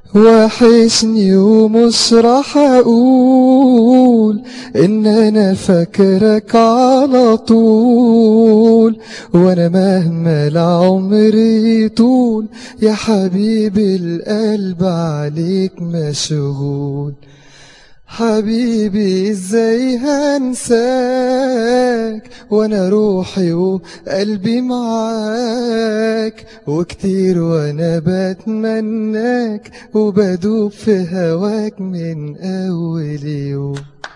وحشني ومش راح اقول ان انا فاكرك على طول وانا مهما العمر طول يا حبيبي القلب عليك مشغول حبيبي ازاي هنساك وانا روحي وقلبي معاك وكتير وانا بتمناك وبدوب في هواك من اول يوم